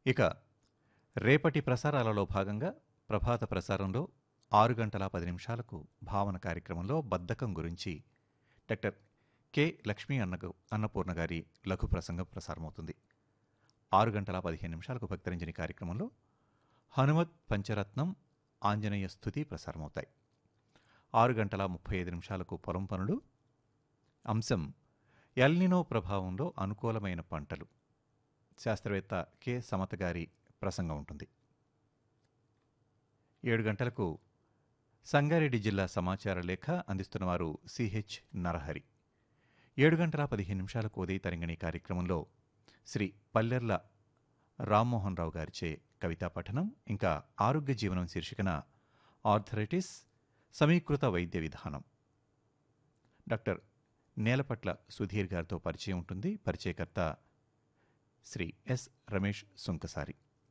ఇక రేపటి ప్రసారాలలో భాగంగా ప్రభాత ప్రసారంలో ఆరు గంటల పది నిమిషాలకు భావన కార్యక్రమంలో బద్ధకం గురించి డాక్టర్ కె లక్ష్మీ అన్న అన్నపూర్ణ గారి లఘు ప్రసంగం ప్రసారమవుతుంది ఆరు గంటల పదిహేను నిమిషాలకు భక్తరంజని కార్యక్రమంలో హనుమత్ పంచరత్నం ఆంజనేయ స్థుతి ప్రసారమవుతాయి ఆరు గంటల ముప్పై ఐదు నిమిషాలకు పొలం పనులు అంశం ఎల్నినో ప్రభావంలో అనుకూలమైన పంటలు శాస్త్రవేత్త కె సమత గారి ప్రసంగం ఉంటుంది ఏడు గంటలకు సంగారెడ్డి జిల్లా సమాచార లేఖ అందిస్తున్నవారు సిహెచ్ నరహరి ఏడు గంటల పదిహేను నిమిషాలకు ఉదయ తరంగిణి కార్యక్రమంలో శ్రీ పల్లెర్ల రామ్మోహన్ రావు గారిచే కవితా పఠనం ఇంకా ఆరోగ్య జీవనం శీర్షికన ఆర్థరైటిస్ సమీకృత వైద్య విధానం డాక్టర్ నేలపట్ల సుధీర్ గారితో పరిచయం ఉంటుంది పరిచయకర్త శ్రీ ఎస్ రమేష్ సుంకసారి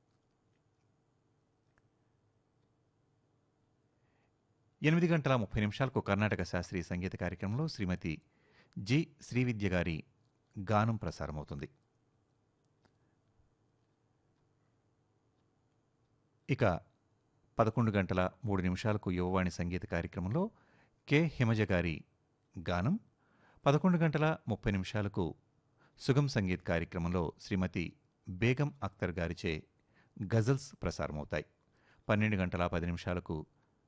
ఎనిమిది గంటల ముప్పై నిమిషాలకు కర్ణాటక శాస్త్రీయ సంగీత కార్యక్రమంలో శ్రీమతి జి శ్రీవిద్య గారి గానం ప్రసారమవుతుంది ఇక పదకొండు గంటల మూడు నిమిషాలకు యువవాణి సంగీత కార్యక్రమంలో కె హిమజ గారి గానం పదకొండు గంటల ముప్పై నిమిషాలకు సుగం సంగీత్ కార్యక్రమంలో శ్రీమతి బేగం అఖ్తర్ గారిచే గజల్స్ ప్రసారమవుతాయి పన్నెండు గంటల పది నిమిషాలకు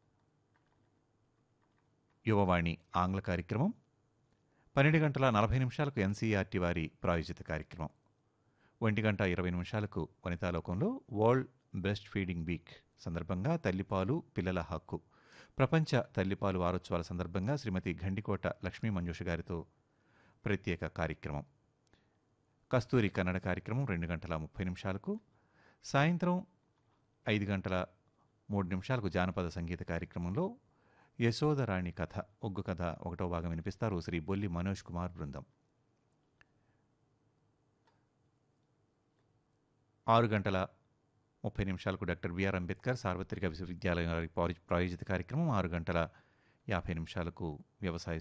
యువవాణి ఆంగ్ల కార్యక్రమం పన్నెండు గంటల నలభై నిమిషాలకు ఎన్సీఆర్టీ వారి ప్రాయోజిత కార్యక్రమం ఒంటి గంట ఇరవై నిమిషాలకు వనితాలోకంలో వరల్డ్ బ్రెస్ట్ ఫీడింగ్ వీక్ సందర్భంగా తల్లిపాలు పిల్లల హక్కు ప్రపంచ తల్లిపాలు వారోత్సవాల సందర్భంగా శ్రీమతి గండికోట లక్ష్మీ మంజుష గారితో ప్రత్యేక కార్యక్రమం కస్తూరి కన్నడ కార్యక్రమం రెండు గంటల ముప్పై నిమిషాలకు సాయంత్రం ఐదు గంటల మూడు నిమిషాలకు జానపద సంగీత కార్యక్రమంలో యశోదరాణి కథ ఒగ్గు కథ ఒకటో భాగం వినిపిస్తారు శ్రీ బొల్లి మనోజ్ కుమార్ బృందం ఆరు గంటల ముప్పై నిమిషాలకు డాక్టర్ బిఆర్ అంబేద్కర్ సార్వత్రిక విశ్వవిద్యాలయం వారి ప్రాయోజిత కార్యక్రమం ఆరు గంటల యాభై నిమిషాలకు వ్యవసాయ